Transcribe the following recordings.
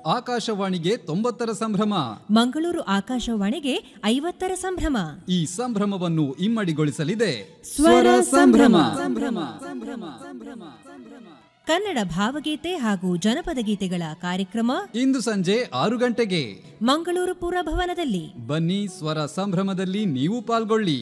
ಆಕಾಶವಾಣಿಗೆ ತೊಂಬತ್ತರ ಸಂಭ್ರಮ ಮಂಗಳೂರು ಆಕಾಶವಾಣಿಗೆ ಐವತ್ತರ ಸಂಭ್ರಮ ಈ ಸಂಭ್ರಮವನ್ನು ಇಮ್ಮಡಿಗೊಳಿಸಲಿದೆ ಸ್ವರ ಸಂಭ್ರಮ. ಸಂಭ್ರಮ ಸಂಭ್ರಮ ಸಂಭ್ರಮ ಕನ್ನಡ ಭಾವಗೀತೆ ಹಾಗೂ ಜನಪದ ಗೀತೆಗಳ ಕಾರ್ಯಕ್ರಮ ಇಂದು ಸಂಜೆ ಆರು ಗಂಟೆಗೆ ಮಂಗಳೂರು ಪುರಭವನದಲ್ಲಿ ಬನ್ನಿ ಸ್ವರ ಸಂಭ್ರಮದಲ್ಲಿ ನೀವು ಪಾಲ್ಗೊಳ್ಳಿ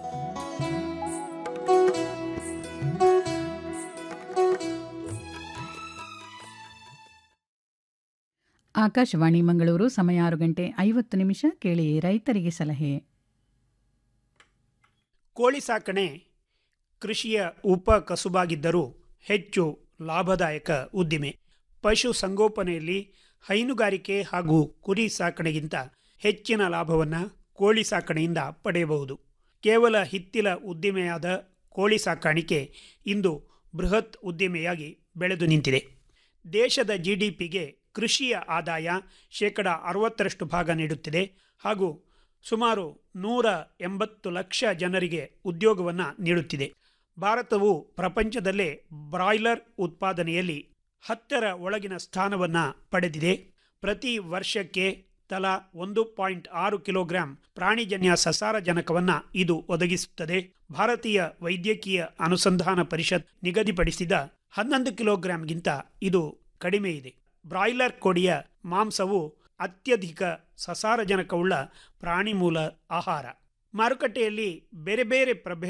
ಆಕಾಶವಾಣಿ ಮಂಗಳೂರು ಸಮಯ ಆರು ಗಂಟೆ ಐವತ್ತು ನಿಮಿಷ ಕೇಳಿ ರೈತರಿಗೆ ಸಲಹೆ ಕೋಳಿ ಸಾಕಣೆ ಕೃಷಿಯ ಉಪ ಕಸುಬಾಗಿದ್ದರೂ ಹೆಚ್ಚು ಲಾಭದಾಯಕ ಉದ್ದಿಮೆ ಪಶು ಸಂಗೋಪನೆಯಲ್ಲಿ ಹೈನುಗಾರಿಕೆ ಹಾಗೂ ಕುರಿ ಸಾಕಣೆಗಿಂತ ಹೆಚ್ಚಿನ ಲಾಭವನ್ನು ಕೋಳಿ ಸಾಕಣೆಯಿಂದ ಪಡೆಯಬಹುದು ಕೇವಲ ಹಿತ್ತಿಲ ಉದ್ದಿಮೆಯಾದ ಕೋಳಿ ಸಾಕಾಣಿಕೆ ಇಂದು ಬೃಹತ್ ಉದ್ದಿಮೆಯಾಗಿ ಬೆಳೆದು ನಿಂತಿದೆ ದೇಶದ ಜಿ ಡಿ ಪಿಗೆ ಕೃಷಿಯ ಆದಾಯ ಶೇಕಡ ಅರವತ್ತರಷ್ಟು ಭಾಗ ನೀಡುತ್ತಿದೆ ಹಾಗೂ ಸುಮಾರು ನೂರ ಎಂಬತ್ತು ಲಕ್ಷ ಜನರಿಗೆ ಉದ್ಯೋಗವನ್ನು ನೀಡುತ್ತಿದೆ ಭಾರತವು ಪ್ರಪಂಚದಲ್ಲೇ ಬ್ರಾಯ್ಲರ್ ಉತ್ಪಾದನೆಯಲ್ಲಿ ಹತ್ತರ ಒಳಗಿನ ಸ್ಥಾನವನ್ನು ಪಡೆದಿದೆ ಪ್ರತಿ ವರ್ಷಕ್ಕೆ ತಲಾ ಒಂದು ಪಾಯಿಂಟ್ ಆರು ಕಿಲೋಗ್ರಾಂ ಪ್ರಾಣಿಜನ್ಯ ಸಸಾರಜನಕವನ್ನು ಇದು ಒದಗಿಸುತ್ತದೆ ಭಾರತೀಯ ವೈದ್ಯಕೀಯ ಅನುಸಂಧಾನ ಪರಿಷತ್ ನಿಗದಿಪಡಿಸಿದ ಹನ್ನೊಂದು ಕಿಲೋಗ್ರಾಂಗಿಂತ ಇದು ಕಡಿಮೆ ಇದೆ ಬ್ರಾಯ್ಲರ್ ಕೋಳಿಯ ಮಾಂಸವು ಅತ್ಯಧಿಕ ಸಸಾರಜನಕವುಳ್ಳ ಪ್ರಾಣಿ ಮೂಲ ಆಹಾರ ಮಾರುಕಟ್ಟೆಯಲ್ಲಿ ಬೇರೆ ಬೇರೆ ಪ್ರಭೇದ